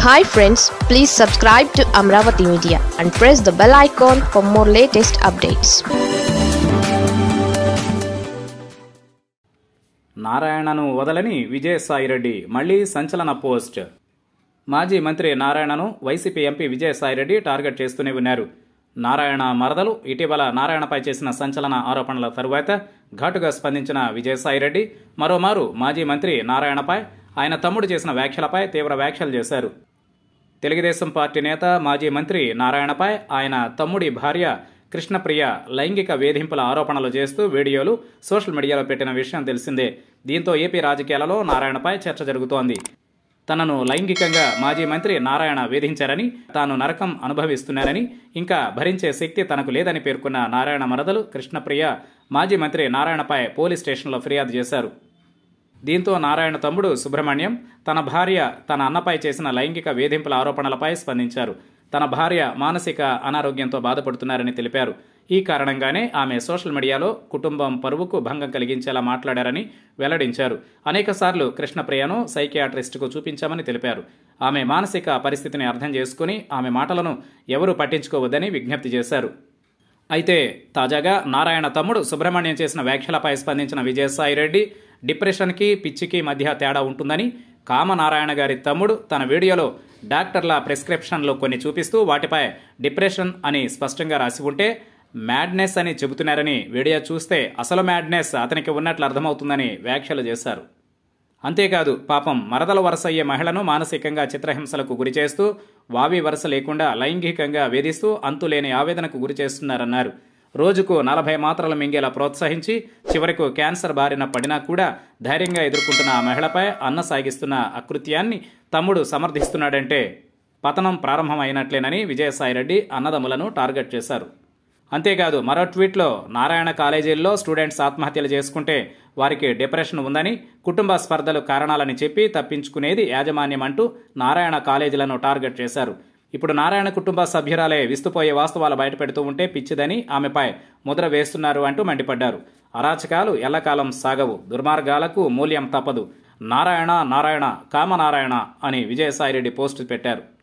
hi friends please subscribe to Amaravati media and press the bell icon for more latest updates నారాయణను వదలని విజయసాయిరెడ్డి మళ్లీ సంచలన post మాజీ మంత్రి నారాయణను వైసీపీ ఎంపీ విజయసాయిరెడ్డి టార్గెట్ చేస్తూనే ఉన్నారు నారాయణ మరదలు ఇటీవల నారాయణపై చేసిన సంచలన ఆరోపణల తరువాత ఘాటుగా స్పందించిన విజయసాయిరెడ్డి మరోమారు మాజీ మంత్రి నారాయణపై ఆయన తమ్ముడు చేసిన వ్యాఖ్యలపై తీవ్ర వ్యాఖ్యలు చేశారు తెలుగుదేశం పార్టీ నేత మాజీ మంత్రి నారాయణపై ఆయన తమ్ముడి భార్య కృష్ణప్రియ లైంగిక వేధింపుల ఆరోపణలు చేస్తూ వీడియోలు సోషల్ మీడియాలో పెట్టిన విషయం తెలిసిందే దీంతో ఏపీ రాజకీయాలలో నారాయణపై చర్చ జరుగుతోంది తనను లైంగికంగా మాజీ మంత్రి నారాయణ వేధించారని తాను నరకం అనుభవిస్తున్నానని ఇంకా భరించే శక్తి తనకు లేదని పేర్కొన్న నారాయణ మరదలు కృష్ణప్రియ మాజీ మంత్రి నారాయణపై పోలీస్ స్టేషన్లో ఫిర్యాదు చేశారు దీంతో నారాయణ తమ్ముడు సుబ్రహ్మణ్యం తన భార్య తన అన్నపై చేసిన లైంగిక వేధింపుల ఆరోపణలపై స్పందించారు తన భార్య మానసిక అనారోగ్యంతో బాధపడుతున్నారని తెలిపారు ఈ కారణంగానే ఆమె సోషల్ మీడియాలో కుటుంబం పరువుకు భంగం కలిగించేలా మాట్లాడారని వెల్లడించారు అనేకసార్లు కృష్ణప్రియను సైకియాట్రిస్టుకు చూపించామని తెలిపారు ఆమె మానసిక పరిస్థితిని అర్థం చేసుకుని ఆమె మాటలను ఎవరూ పట్టించుకోవద్దని విజ్ఞప్తి చేశారు అయితే తాజాగా నారాయణ తమ్ముడు సుబ్రహ్మణ్యం చేసిన వ్యాఖ్యలపై స్పందించిన విజయసాయిరెడ్డి డిప్రెషన్కి పిచ్చికి మధ్య తేడా ఉంటుందని కామనారాయణ గారి తమ్ముడు తన వీడియోలో డాక్టర్ల ప్రిస్క్రిప్షన్లు కొన్ని చూపిస్తూ వాటిపై డిప్రెషన్ అని స్పష్టంగా రాసి ఉంటే మ్యాడ్నెస్ అని చెబుతున్నారని వీడియో చూస్తే అసలు మ్యాడ్నెస్ అతనికి ఉన్నట్లు అర్థమవుతుందని వ్యాఖ్యలు చేశారు అంతేకాదు పాపం మరదల వరుస అయ్యే మహిళను మానసికంగా చిత్రహింసలకు గురిచేస్తూ వావి వరుస లేకుండా లైంగికంగా వేధిస్తూ అంతులేని ఆవేదనకు గురి చేస్తున్నారన్నారు రోజుకు నలభై మాత్రలు మింగేలా ప్రోత్సహించి చివరకు క్యాన్సర్ బారిన పడినా కూడా ధైర్యంగా ఎదుర్కొంటున్న ఆ మహిళపై అన్న సాగిస్తున్న అకృత్యాన్ని తమ్ముడు సమర్థిస్తున్నాడంటే పతనం ప్రారంభమైనట్లేనని విజయసాయిరెడ్డి అన్నదమ్ములను టార్గెట్ చేశారు అంతేకాదు మరో ట్వీట్లో నారాయణ కాలేజీల్లో స్టూడెంట్స్ ఆత్మహత్యలు చేసుకుంటే వారికి డిప్రెషన్ ఉందని కుటుంబ స్పర్ధలు కారణాలని చెప్పి తప్పించుకునేది యాజమాన్యం అంటూ నారాయణ కాలేజీలను టార్గెట్ చేశారు ఇప్పుడు నారాయణ కుటుంబ సభ్యురాలే విస్తుపోయే వాస్తవాలు బయటపెడుతూ ఉంటే పిచ్చిదని ఆమెపై ముద్ర వేస్తున్నారు అంటూ మండిపడ్డారు అరాచకాలు ఎల్లకాలం సాగవు దుర్మార్గాలకు మూల్యం తప్పదు నారాయణ నారాయణ కామనారాయణ అని విజయసాయిరెడ్డి పోస్టు పెట్టారు